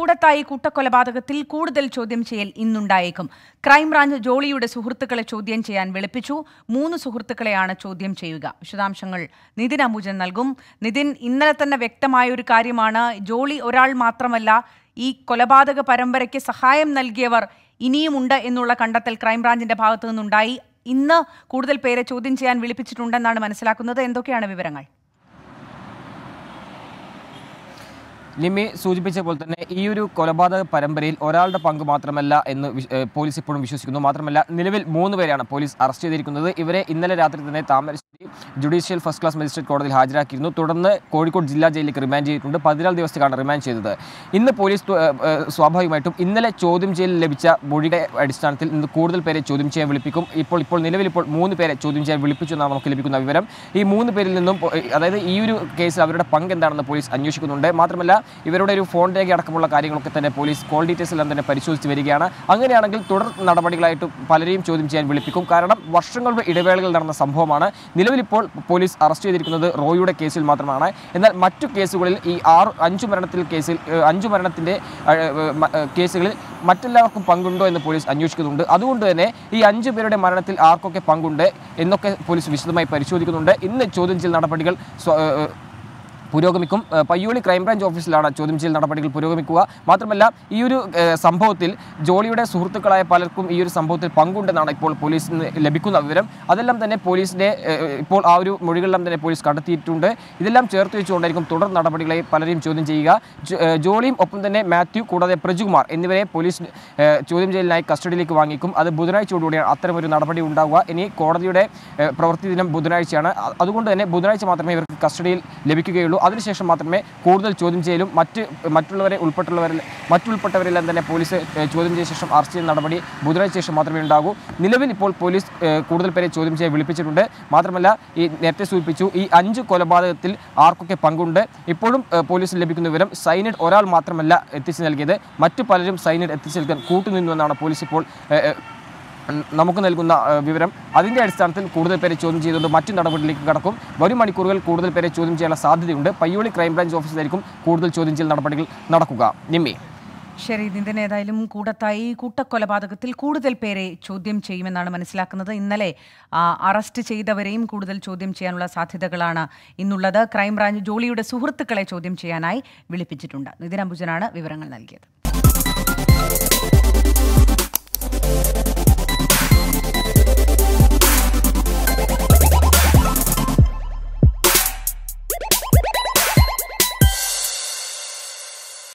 കൂടത്തായി കൂട്ടക്കൊലപാതകത്തിൽ കൂടുതൽ ചോദ്യം ചെയ്യൽ ഇന്നുണ്ടായേക്കും ക്രൈംബ്രാഞ്ച് ജോളിയുടെ സുഹൃത്തുക്കളെ ചോദ്യം ചെയ്യാൻ വിളിപ്പിച്ചു മൂന്ന് സുഹൃത്തുക്കളെയാണ് ചോദ്യം ചെയ്യുക വിശദാംശങ്ങൾ നിതിൻ അംബുജൻ നൽകും നിതിൻ ഇന്നലെ തന്നെ വ്യക്തമായ ഒരു കാര്യമാണ് ജോളി ഒരാൾ മാത്രമല്ല ഈ കൊലപാതക പരമ്പരയ്ക്ക് സഹായം നൽകിയവർ ഇനിയുമുണ്ട് എന്നുള്ള കണ്ടെത്തൽ ക്രൈംബ്രാഞ്ചിന്റെ ഭാഗത്തു നിന്നുണ്ടായി ഇന്ന് കൂടുതൽ പേരെ ചോദ്യം ചെയ്യാൻ വിളിപ്പിച്ചിട്ടുണ്ടെന്നാണ് മനസ്സിലാക്കുന്നത് എന്തൊക്കെയാണ് വിവരങ്ങൾ നിമി സൂചിപ്പിച്ച പോലെ തന്നെ ഈ ഒരു കൊലപാതക പരമ്പരയിൽ ഒരാളുടെ പങ്ക് മാത്രമല്ല എന്ന് വിശ്- ഏഹ് പോലീസ് ഇപ്പോഴും വിശ്വസിക്കുന്നു മാത്രമല്ല നിലവിൽ മൂന്ന് പേരെയാണ് പോലീസ് അറസ്റ്റ് ചെയ്തിരിക്കുന്നത് ഇവരെ ഇന്നലെ രാത്രി തന്നെ Thamarassery judicial first class magistrate കോടതിയിൽ ഹാജരാക്കിയിരുന്നു തുടർന്ന് കോഴിക്കോട് ജില്ലാ ജയിലിലേക്ക് റിമാൻഡ് ചെയ്തിട്ടുണ്ട് പതിനാല് ദിവസത്തേക്കാണ് റിമാൻഡ് ചെയ്തത് ഇന്ന് പോലീസ് തു- ഏഹ് ഏഹ് സ്വാഭാവികമായിട്ടും ഇന്നലെ ചോദ്യം ചെയ്യൽ ലഭിച്ച മൊഴിയുടെ അടിസ്ഥാനത്തിൽ ഇന്ന് കൂടുതൽ പേരെ ചോദ്യം ചെയ്യാൻ വിളിപ്പിക്കും ഇപ്പോൾ ഇപ്പോൾ നിലവിൽ ഇപ്പോൾ മൂന്ന് പേരെ ചോദ്യം ചെയ്യാൻ വിളിപ്പിച്ചു എന്നാണ് നമുക്ക് ലഭിക്കുന്ന വിവരം ഈ മൂന്ന് പേരിൽ നിന്നും പൊ- അതായത് ഈ ഒരു കേസിൽ അവരുടെ പങ്ക് എന്താണെന്ന് പോലീസ് അന്വേഷിക്കുന്നുണ്ട് മാത്രമല്ല ഇവരുടെ ഒരു ഫോൺ രേഖ അടക്കമുള്ള കാര്യങ്ങളൊക്കെ തന്നെ പോലീസ് കോൾ ഡീറ്റെയിൽസ് എല്ലാം തന്നെ പരിശോധിച്ച് വരികയാണ് അങ്ങനെയാണെങ്കിൽ തുടർ നടപടികളായിട്ട് പലരെയും ചോദ്യം ചെയ്യാൻ വിളിപ്പിക്കും കാരണം വർഷങ്ങളുടെ ഇടവേളകൾ നടന്ന സംഭവമാണ് നിലവിലിപ്പോൾ പോലീസ് അറസ്റ്റ് ചെയ്തിരിക്കുന്നത് റോയിയുടെ കേസിൽ മാത്രമാണ് എന്നാൽ മറ്റു കേസുകളിൽ ഈ ആറ് അഞ്ചു മരണത്തിൽ കേസിൽ ഏഹ്, അഞ്ചു മരണത്തിൻ്റെ കേസുകളിൽ മറ്റെല്ലാവർക്കും പങ്കുണ്ടോ എന്ന് പോലീസ് അന്വേഷിക്കുന്നുണ്ട് അതുകൊണ്ട് തന്നെ ഈ അഞ്ചു പേരുടെ മരണത്തിൽ ആർക്കൊക്കെ പങ്കുണ്ട് എന്നൊക്കെ പോലീസ് വിശദമായി പരിശോധിക്കുന്നുണ്ട് ഇന്ന് ചോദ്യം ചെയ്യൽ നടപടികൾ സ്വ- ഏഹ്, പുരോഗമിക്കും ഏഹ് പയ്യോളി ക്രൈംബ്രാഞ്ച് ഓഫീസിലാണ് ചോദ്യം ചെയ്യൽ നടപടികൾ പുരോഗമിക്കുക മാത്രമല്ല ഈ ഒരു ഏഹ് സംഭവത്തിൽ ജോളിയുടെ സുഹൃത്തുക്കളായ പലർക്കും ഈ ഒരു സംഭവത്തിൽ പങ്കുണ്ടെന്നാണ് ഇപ്പോൾ പോലീസിന് ലഭിക്കുന്ന വിവരം അതെല്ലാം തന്നെ പോലീസിന്റെ ഏഹ് ഇപ്പോൾ ആ ഒരു മൊഴികളെല്ലാം തന്നെ പോലീസ് കണ്ടെത്തിയിട്ടുണ്ട് ഇതെല്ലാം ചേർത്ത് വെച്ചുകൊണ്ടായിരിക്കും തുടർ നടപടികളെ പലരെയും ചോദ്യം ചെയ്യുക ജോ- ഏഹ് ജോളിയും ഒപ്പം തന്നെ മാത്യു കൂടാതെ പ്രജുകുമാർ എന്നിവരെ പോലീസ് ഏഹ് ചോദ്യം ചെയ്യലിനായി കസ്റ്റഡിയിലേക്ക് വാങ്ങിക്കും അത് ബുധനാഴ്ചയോടുകൂടിയാണ് അത്തരമൊരു നടപടി ഉണ്ടാവുക ഇനി കോടതിയുടെ ഏഹ് പ്രവൃത്തി ദിനം ബുധനാഴ്ചയാണ് അ- അതുകൊണ്ട് തന്നെ ബുധനാഴ്ച മാത്രമേ ഇവർക്ക് കസ്റ്റഡിയിൽ ലഭിക്കുകയുള്ളൂ അതിനുശേഷം മാത്രമേ കൂടുതൽ ചോദ്യം ചെയ്യലും മറ്റ് മറ്റുള്ളവരെ ഉൾപ്പെട്ടുള്ളവരിൽ മറ്റുൾപ്പെട്ടവരെല്ലാം തന്നെ പോലീസ് ഏഹ് ചോദ്യം ചെയ്ത ശേഷം അറസ്റ്റ് ചെയ്യുന്ന നടപടി ബുധനാഴ്ച ശേഷം മാത്രമേ ഉണ്ടാകൂ നിലവിൽ ഇപ്പോൾ പോലീസ് ഏഹ് കൂടുതൽ പേരെ ചോദ്യം ചെയ്യാൻ വിളിപ്പിച്ചിട്ടുണ്ട് മാത്രമല്ല ഈ നേരത്തെ സൂചിപ്പിച്ചു ഈ അഞ്ച് കൊലപാതകത്തിൽ ആർക്കൊക്കെ പങ്കുണ്ട് ഇപ്പോഴും ഏഹ് പോലീസിന് ലഭിക്കുന്ന വിവരം സൈനഡ് ഒരാൾ മാത്രമല്ല എത്തിച്ചു നൽകിയത് മറ്റു പലരും സൈനഡ് എത്തിച്ചു നൽകാൻ കൂട്ടുനിന്നു എന്നാണ് പോലീസ് ഇപ്പോൾ ഏഹ്, ഏഹ്, നമുക്ക് നൽകുന്ന ഏഹ്, വിവരം അതിൻ്റെ അടിസ്ഥാനത്തിൽ കൂടുതൽ പേരെ ചോദ്യം ചെയ്തുകൊണ്ട് മറ്റു നടപടിയിലേക്ക് കടക്കും വരും മണിക്കൂറുകൾ കൂടുതൽ പേരെ ചോദ്യം ചെയ്യാനുള്ള സാധ്യതയുണ്ട് പയ്യോളി ക്രൈംബ്രാഞ്ച് ഓഫീസിലായിരിക്കും കൂടുതൽ ചോദ്യം ചെയ്യൽ നടപടികൾ നടക്കുക നിമ്മി ശരി ഇതിന് ഏതായാലും കൂട്ടത്തായി കൂട്ടക്കൊലപാതകത്തിൽ കൂടുതൽ പേരെ ചോദ്യം ചെയ്യുമെന്നാണ് മനസ്സിലാക്കുന്നത് ഇന്നലെ ആ, അറസ്റ്റ് ചെയ്തവരെയും കൂടുതൽ ചോദ്യം ചെയ്യാനുള്ള സാധ്യതകളാണ് ഇന്നുള്ളത് ക്രൈംബ്രാഞ്ച് ജോളിയുടെ സുഹൃത്തുക്കളെ ചോദ്യം ചെയ്യാനായി വിളിപ്പിച്ചിട്ടുണ്ട് നിതിൻ അംബുജനാണ് വിവരങ്ങൾ നൽകിയത്